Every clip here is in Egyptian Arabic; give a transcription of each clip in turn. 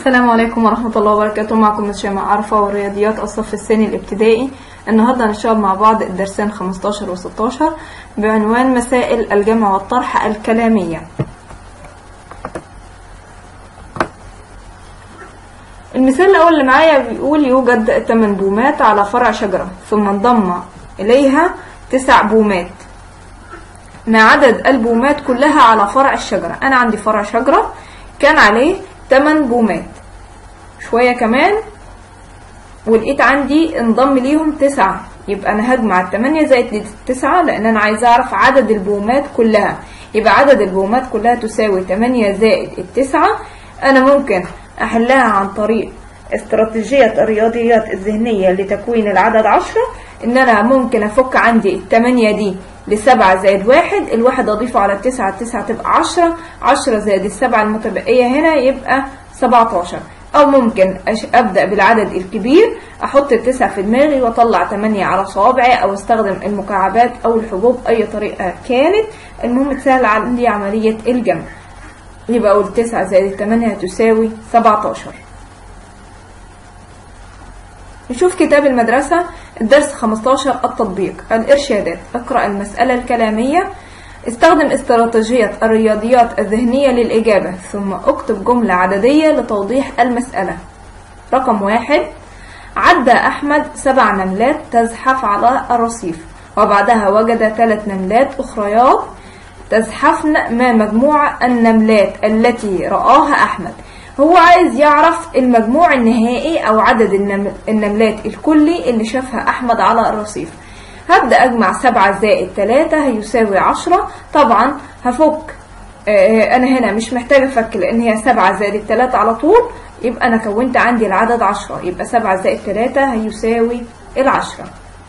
السلام عليكم ورحمة الله وبركاته معكم مس شيماء عرفة والرياضيات الصف الثاني الابتدائي النهاردة هنشتغل مع بعض الدرسين 15 و 16 بعنوان مسائل الجمع والطرح الكلامية المثال الأول اللي معايا بيقول يوجد 8 بومات على فرع شجرة ثم انضم إليها 9 بومات ما عدد البومات كلها على فرع الشجرة أنا عندي فرع شجرة كان عليه 8 بومات شوية كمان ولقيت عندي انضم ليهم تسعة يبقى أنا هجمع التمانية زائد التسعة لأن أنا عايزة أعرف عدد البومات كلها يبقى عدد البومات كلها تساوي تمانية زائد التسعة أنا ممكن أحلها عن طريق استراتيجية الرياضيات الذهنية لتكوين العدد عشرة إن أنا ممكن أفك عندي التمانية دي لسبعة زائد واحد الواحد أضيفه على التسعة التسعة تبقى عشرة عشرة زائد السبعة المتبقية هنا يبقى سبعتاشر أو ممكن أبدأ بالعدد الكبير أحط التسعة في دماغي وأطلع تمانية على صوابعي أو أستخدم المكعبات أو الحبوب أي طريقة كانت المهم تسهل عندي عملية الجمع يبقى أقول تسعة زائد التمانية هتساوي سبعتاشر نشوف كتاب المدرسة الدرس 15 التطبيق الإرشادات اقرأ المسألة الكلامية استخدم استراتيجية الرياضيات الذهنية للإجابة ثم اكتب جملة عددية لتوضيح المسألة رقم واحد عدى أحمد سبع نملات تزحف على الرصيف وبعدها وجد ثلاث نملات أخريات تزحفن ما مجموع النملات التي رآها أحمد هو عايز يعرف المجموع النهائي أو عدد النملات الكلي اللي شافها أحمد على الرصيف هبدأ أجمع سبعة زائد تلاتة هيساوي عشرة طبعا هفك أنا هنا مش محتاجة أفك لأن هي سبعة زائد التلاتة على طول يبقى أنا كونت عندي العدد عشرة يبقى سبعة زائد تلاتة هيساوي العشرة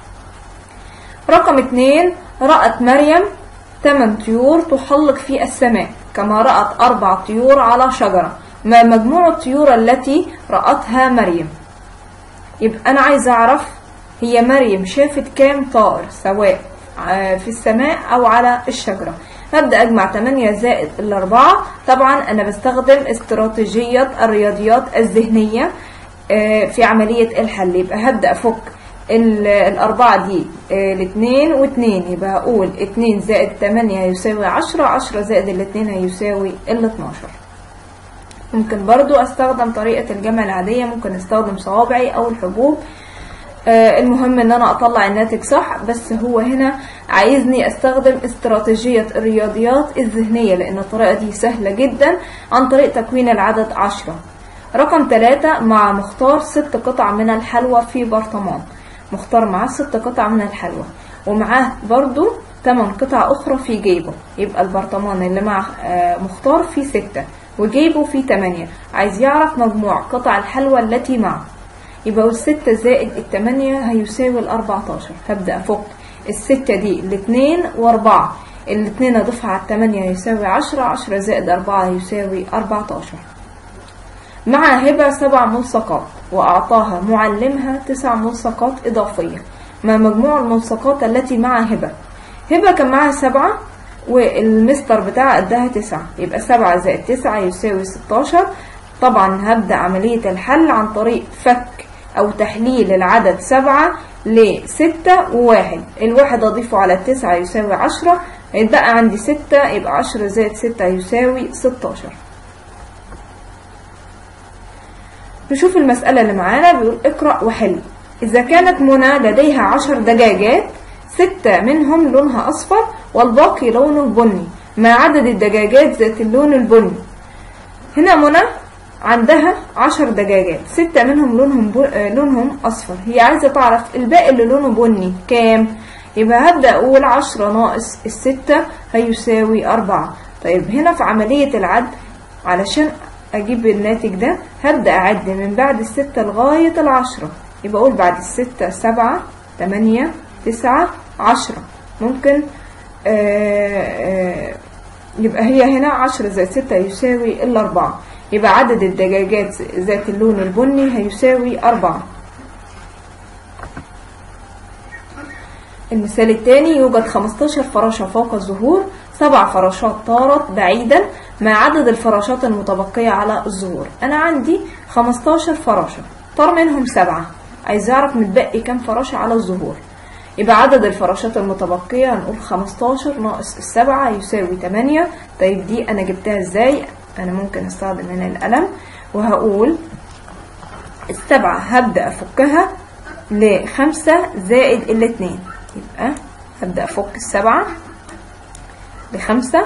رقم اتنين رأت مريم تمن طيور تحلق في السماء كما رأت أربع طيور على شجرة ما مجموع الطيور التي رأتها مريم يبقى أنا عايزة أعرف هي مريم شافت كام طائر سواء في السماء أو على الشجرة هبدأ أجمع 8 زائد الأربعة طبعا أنا بستخدم استراتيجية الرياضيات الذهنية في عملية الحل يبقى هبدأ أفك الأربعة دي الاتنين واتنين يبقى هقول اتنين زائد تمانية هيساوي عشرة عشرة زائد الاتنين هيساوي الاتناشر ممكن برضو استخدم طريقة الجمع العادية ممكن استخدم صوابعي او الحبوب آه المهم ان انا اطلع الناتج صح بس هو هنا عايزني استخدم استراتيجية الرياضيات الذهنية لان الطريقة دي سهلة جدا عن طريق تكوين العدد عشرة رقم ثلاثة مع مختار ست قطع من الحلوى في برطمان مختار معاه ست قطع من الحلوى ومعاه برضو 8 قطع اخرى في جيبه يبقى البرطمان اللي مع آه مختار فيه ستة وجيبه فيه 8 عايز يعرف مجموع قطع الحلوى التي معه يبقى الستة زائد التمانية هيساوي الأربعتاشر هبدأ أفك الستة دي الاتنين وأربعة الاتنين أضيفها على التمانية هيساوي عشرة عشرة زائد أربعة هيساوي أربعتاشر مع هبة سبع ملصقات وأعطاها معلمها تسع ملصقات إضافية ما مجموع الملصقات التي مع هبة هبة كان معاها سبعة والمستر بتاعها قدها تسعة يبقى سبعة زائد تسعة يساوي ستاشر طبعا هبدأ عملية الحل عن طريق فك أو تحليل العدد سبعة لستة وواحد الواحد أضيفه على التسعة يساوي عشرة يتبقى عندي ستة يبقى عشرة زائد ستة يساوي ستاشر نشوف المسألة اللي معانا بيقول اقرأ وحل إذا كانت منى لديها عشر دجاجات ستة منهم لونها أصفر والباقي لونه بني ما عدد الدجاجات ذات اللون البني هنا منى عندها عشر دجاجات ستة منهم لونهم ب... لونهم أصفر هي عايزة تعرف الباقي اللي لونه بني كام يبقى هبدأ أقول عشرة ناقص الستة هيساوي أربعة طيب هنا في عملية العد علشان أجيب الناتج ده هبدأ أعد من بعد الستة لغاية العشرة يبقى أقول بعد الستة سبعة تمانية تسعة عشرة ممكن آآ آآ يبقى هي هنا عشرة زائد ستة يساوي الأربعة يبقى عدد الدجاجات ذات اللون البني هيساوي أربعة المثال الثاني يوجد 15 فراشة فوق الزهور سبع فراشات طارت بعيدا ما عدد الفراشات المتبقية على الزهور أنا عندي 15 فراشة طار منهم سبعة عايز يعرف متبقي كام فراشة على الظهور يبقى عدد الفراشات المتبقية هنقول 15 ناقص السبعة يساوي 8 طيب دي أنا جبتها ازاي؟ أنا ممكن أستخدم هنا القلم وهقول السبعة هبدأ أفكها لخمسة زائد الاتنين يبقى هبدأ أفك السبعة لخمسة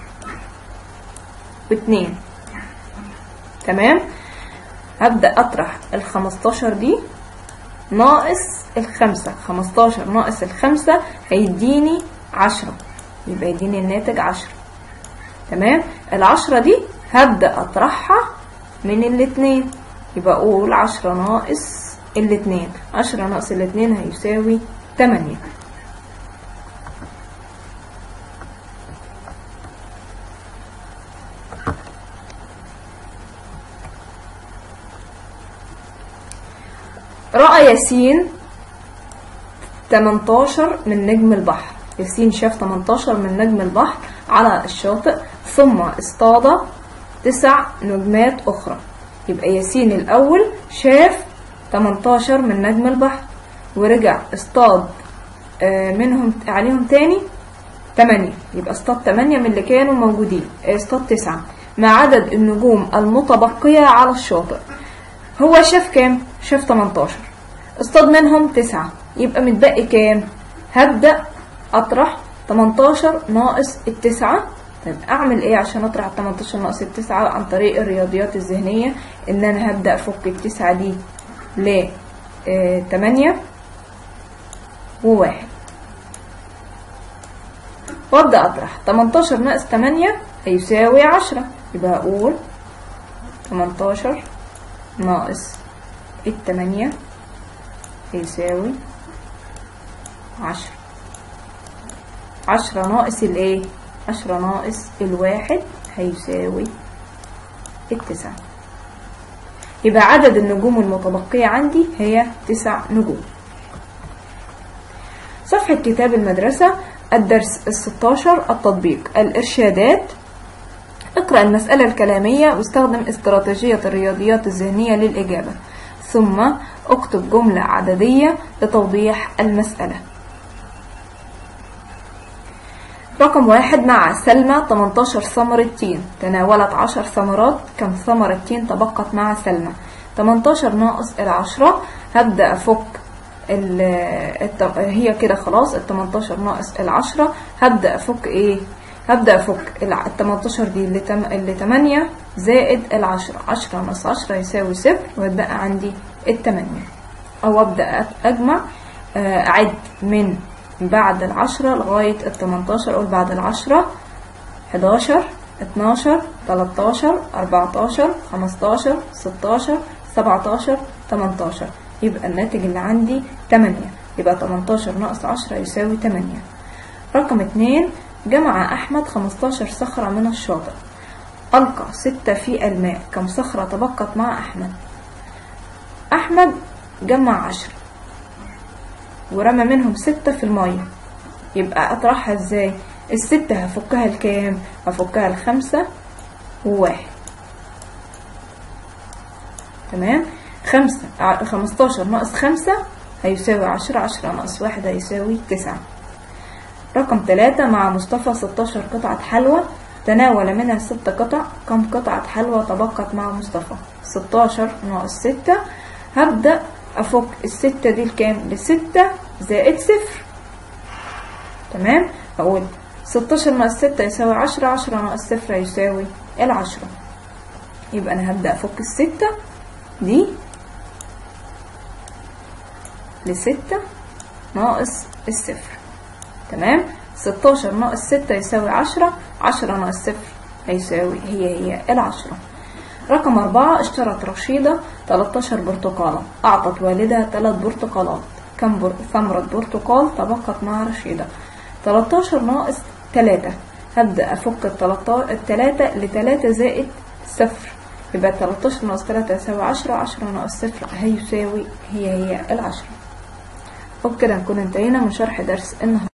واتنين تمام هبدأ أطرح الخمستاشر دي ناقص الخمسة خمستاشر ناقص الخمسة هيديني عشرة يبقى يديني الناتج عشرة تمام العشرة دي هبدأ أطرحها من الاتنين يبقى أقول عشرة ناقص الاتنين عشرة ناقص الاتنين هيساوي تمانية رأى ياسين 18 من نجم البحر ياسين شاف 18 من نجم البحر على الشاطئ ثم اصطاد تسع نجمات أخرى يبقى ياسين الأول شاف 18 من نجم البحر ورجع اصطاد آه، منهم عليهم تاني 8 يبقى اصطاد 8 من اللي كانوا موجودين اصطاد 9 مع عدد النجوم المتبقية على الشاطئ هو شاف كام؟ شاف 18 اصطاد منهم 9 يبقى متبقي كام؟ هبدأ أطرح 18 ناقص التسعة طيب أعمل إيه عشان أطرح 18 ناقص التسعة عن طريق الرياضيات الذهنية إن أنا هبدأ أفك التسعة دي ل آه، 8 وواحد وابدأ أطرح 18 ناقص 8 هيساوي 10 يبقى هقول 18 ناقص التمانية هيساوي عشرة عشرة ناقص الايه عشرة ناقص الواحد هيساوي التسعة يبقى عدد النجوم المتبقية عندي هي تسع نجوم صفحة كتاب المدرسة الدرس الستاشر التطبيق الإرشادات اقرأ المسألة الكلامية واستخدم استراتيجية الرياضيات الذهنية للإجابة ثم اكتب جملة عددية لتوضيح المسألة رقم واحد مع سلمى 18 ثمرة تين تناولت 10 ثمرات كم ثمرة تين تبقت مع سلمى 18 ناقص العشرة هبدأ أفك ال الت- هي كده خلاص ال 18 ناقص العشرة هبدأ أفك إيه هبدأ أفك ال 18 دي اللي, تم... اللي 8 زائد العشرة 10 ناقص 10 يساوي صفر ويتبقى عندي التمانية أو أبدأ أت- أجمع آه، أعد من بعد العشرة لغاية التمنتاشر أقول بعد العشرة حداشر اتناشر تلاتاشر أربعتاشر خمستاشر ستاشر سبعتاشر تمنتاشر يبقى الناتج اللي عندي تمانية يبقى تمنتاشر ناقص عشرة يساوي تمانية رقم اتنين جمع أحمد خمستاشر صخرة من الشاطئ ألقى ستة في الماء كم صخرة تبقت مع أحمد أحمد جمع عشرة ورمى منهم ستة في المية يبقى أطرحها ازاي الستة هفكها لكام هفكها لخمسة وواحد تمام خمسة ع- خمستاشر ناقص خمسة هيساوي عشرة عشرة ناقص واحد هيساوي تسعة رقم ثلاثة مع مصطفى 16 قطعة حلوى تناول منها ست قطع كم قطعة حلوى تبقت مع مصطفى 16 ناقص ستة هبدأ أفك الستة دي لكام لستة زائد صفر تمام هقول 16 ناقص ستة يساوي عشرة عشرة ناقص صفر يساوي العشرة يبقى أنا هبدأ أفك الستة دي لستة ناقص الصفر تمام 16 ناقص 6 يساوي 10 10 ناقص 0 هيساوي هي هي العشرة رقم أربعة اشترت رشيدة 13 برتقالة أعطت والدها 3 برتقالات كم بر... ثمرة برتقال تبقت مع رشيدة 13 ناقص 3 هبدأ أفك التلاتة التلاتة لتلاتة زائد صفر يبقى 13 ناقص 3 يساوي 10 10 ناقص صفر هيساوي هي هي العشرة وبكده نكون انتهينا من شرح درس النهاردة